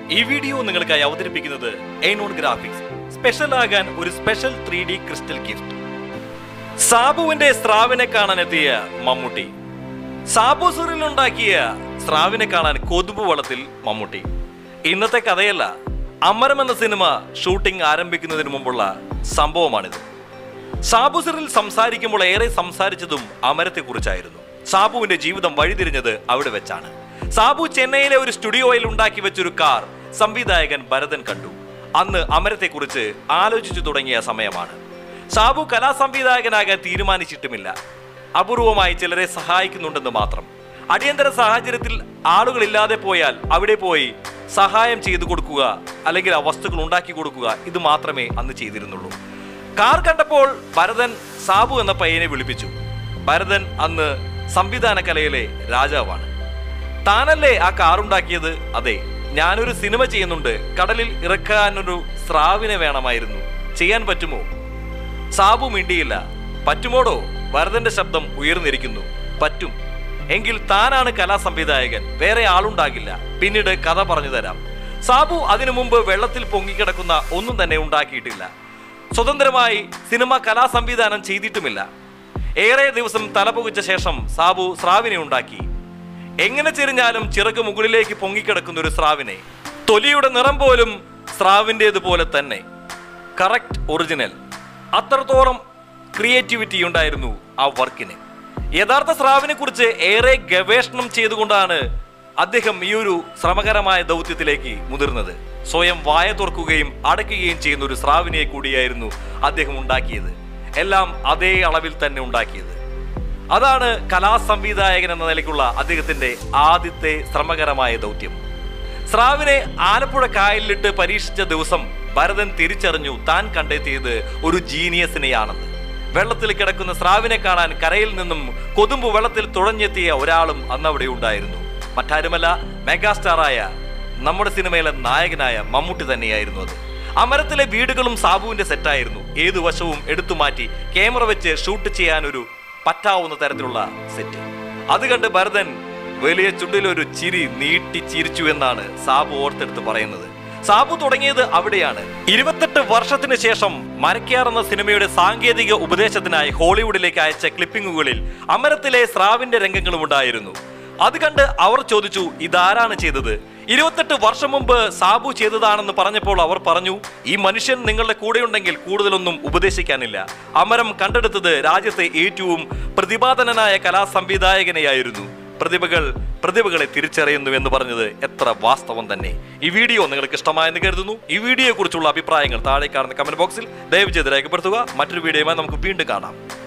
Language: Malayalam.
ഈ വീഡിയോ നിങ്ങൾക്കായി അവതരിപ്പിക്കുന്നത് എയ്നോൺ ഗ്രാഫിക്സ് സ്പെഷ്യൽ ആകാൻ ഒരു special three D crystal gift സാബുവിന്റെ സ്രാവിനെ കാണാൻ എത്തിയ മമ്മൂട്ടി സാബു ഉണ്ടാക്കിയ സ്രാവിനെ കാണാൻ കൊതുമ്പ് വളത്തിൽ മമ്മൂട്ടി ഇന്നത്തെ കഥയല്ല അമരം എന്ന സിനിമ ഷൂട്ടിംഗ് ആരംഭിക്കുന്നതിന് മുമ്പുള്ള സംഭവമാണിത് സാബു സിറിൽ സംസാരിക്കുമ്പോൾ ഏറെ സംസാരിച്ചതും അമരത്തെക്കുറിച്ചായിരുന്നു സാബുവിന്റെ ജീവിതം വഴിതിരിഞ്ഞത് അവിടെ വെച്ചാണ് സാബു ചെന്നൈയിലെ ഒരു സ്റ്റുഡിയോയിൽ ഉണ്ടാക്കി വെച്ചൊരു കാർ സംവിധായകൻ ഭരതൻ കണ്ടു അന്ന് അമരത്തെക്കുറിച്ച് ആലോചിച്ചു തുടങ്ങിയ സമയമാണ് സാബു കലാസംവിധായകനാകാൻ തീരുമാനിച്ചിട്ടുമില്ല അപൂർവമായി ചിലരെ സഹായിക്കുന്നുണ്ടെന്ന് മാത്രം അടിയന്തര സാഹചര്യത്തിൽ ആളുകളില്ലാതെ പോയാൽ അവിടെ പോയി സഹായം ചെയ്തു കൊടുക്കുക അല്ലെങ്കിൽ ആ വസ്തുക്കൾ ഉണ്ടാക്കി കൊടുക്കുക ഇത് മാത്രമേ അന്ന് ചെയ്തിരുന്നുള്ളൂ കാർ കണ്ടപ്പോൾ ഭരതൻ സാബു എന്ന പയ്യനെ വിളിപ്പിച്ചു ഭരതൻ അന്ന് സംവിധാന കലയിലെ രാജാവാണ് താനല്ലേ ആ കാർ ഉണ്ടാക്കിയത് അതെ ഞാനൊരു സിനിമ ചെയ്യുന്നുണ്ട് കടലിൽ ഇറക്കാനൊരു സ്രാവിനെ വേണമായിരുന്നു ചെയ്യാൻ പറ്റുമോ സാബു മിണ്ടിയില്ല പറ്റുമോടോ ഭരതന്റെ ശബ്ദം ഉയർന്നിരിക്കുന്നു പറ്റും എങ്കിൽ താനാണ് കലാസംവിധായകൻ വേറെ ആളുണ്ടാകില്ല പിന്നീട് കഥ പറഞ്ഞു തരാം സാബു അതിനു മുമ്പ് വെള്ളത്തിൽ പൊങ്ങിക്കിടക്കുന്ന ഒന്നും തന്നെ ഉണ്ടാക്കിയിട്ടില്ല സ്വതന്ത്രമായി സിനിമ കലാസംവിധാനം ചെയ്തിട്ടുമില്ല ഏറെ ദിവസം തലപുകിച്ച ശേഷം സാബു സ്രാവിനെ ഉണ്ടാക്കി എങ്ങനെ ചെരിഞ്ഞാലും ചിറക് മുകളിലേക്ക് പൊങ്ങിക്കിടക്കുന്ന ഒരു സ്രാവിനെ തൊലിയുടെ നിറം പോലും സ്രാവിൻ്റെതുപോലെ തന്നെ കറക്റ്റ് ഒറിജിനൽ അത്രത്തോളം ക്രിയേറ്റിവിറ്റി ഉണ്ടായിരുന്നു ആ വർക്കിന് യഥാർത്ഥ സ്രാവിനെ കുറിച്ച് ഏറെ ഗവേഷണം ചെയ്തുകൊണ്ടാണ് അദ്ദേഹം ഈ ഒരു ശ്രമകരമായ ദൗത്യത്തിലേക്ക് മുതിർന്നത് സ്വയം വായ തുറക്കുകയും അടയ്ക്കുകയും ചെയ്യുന്ന ഒരു സ്രാവിനെ കൂടിയായിരുന്നു അദ്ദേഹം ഉണ്ടാക്കിയത് എല്ലാം അതേ അളവിൽ തന്നെ ഉണ്ടാക്കിയത് അതാണ് കലാസംവിധായകൻ എന്ന നിലയ്ക്കുള്ള അദ്ദേഹത്തിന്റെ ആദ്യത്തെ ശ്രമകരമായ ദൗത്യം സ്രാവിനെ ആലപ്പുഴ കായലിലിട്ട് പരീക്ഷിച്ച ദിവസം ഭരതൻ തിരിച്ചറിഞ്ഞു താൻ കണ്ടെത്തിയത് ഒരു ജീനിയസിനെയാണെന്ന് വെള്ളത്തിൽ കിടക്കുന്ന സ്രാവിനെ കാണാൻ കരയിൽ നിന്നും കൊതുമ്പ് വെള്ളത്തിൽ തുഴഞ്ഞെത്തിയ ഒരാളും അന്ന് അവിടെ ഉണ്ടായിരുന്നു മറ്റാരുമല്ല മെഗാസ്റ്റാറായ നമ്മുടെ സിനിമയിലെ നായകനായ മമ്മൂട്ടി തന്നെയായിരുന്നു അത് അമരത്തിലെ വീടുകളും സാബുവിന്റെ സെറ്റായിരുന്നു ഏതു വശവും എടുത്തു മാറ്റി ക്യാമറ വെച്ച് ഷൂട്ട് ചെയ്യാനൊരു പറ്റാവുന്ന തരത്തിലുള്ള സെറ്റ് അത് കണ്ട് ഭരതൻ വലിയ ചുണ്ടിലൊരു ചിരി നീട്ടി ചിരിച്ചു എന്നാണ് സാബു ഓർത്തെടുത്ത് പറയുന്നത് സാബു തുടങ്ങിയത് അവിടെയാണ് ഇരുപത്തെട്ട് വർഷത്തിന് ശേഷം മരക്കാർ എന്ന സിനിമയുടെ സാങ്കേതിക ഉപദേശത്തിനായി ഹോളിവുഡിലേക്ക് അയച്ച ക്ലിപ്പിങ്ങുകളിൽ അമരത്തിലെ സ്രാവിന്റെ രംഗങ്ങളും ഉണ്ടായിരുന്നു അത് കണ്ട് അവർ ചോദിച്ചു ഇതാരാണ് ചെയ്തത് ഇരുപത്തെട്ട് വർഷം മുമ്പ് സാബു ചെയ്തതാണെന്ന് പറഞ്ഞപ്പോൾ അവർ പറഞ്ഞു ഈ മനുഷ്യൻ നിങ്ങളുടെ കൂടെയുണ്ടെങ്കിൽ കൂടുതലൊന്നും ഉപദേശിക്കാനില്ല അമരം കണ്ടെടുത്തത് രാജ്യത്തെ ഏറ്റവും പ്രതിപാദനനായ കലാസംവിധായകനെയായിരുന്നു പ്രതിഭകൾ പ്രതിഭകളെ തിരിച്ചറിയുന്നു എന്ന് പറഞ്ഞത് എത്ര വാസ്തവം തന്നെ ഈ വീഡിയോ നിങ്ങൾക്ക് ഇഷ്ടമായെന്ന് കരുതുന്നു ഈ വീഡിയോയെ കുറിച്ചുള്ള അഭിപ്രായങ്ങൾ താഴെ കാണുന്ന കമന്റ് ബോക്സിൽ ദയവ് ചെയ്ത് രേഖപ്പെടുത്തുക മറ്റൊരു വീഡിയോയുമായി നമുക്ക് വീണ്ടും കാണാം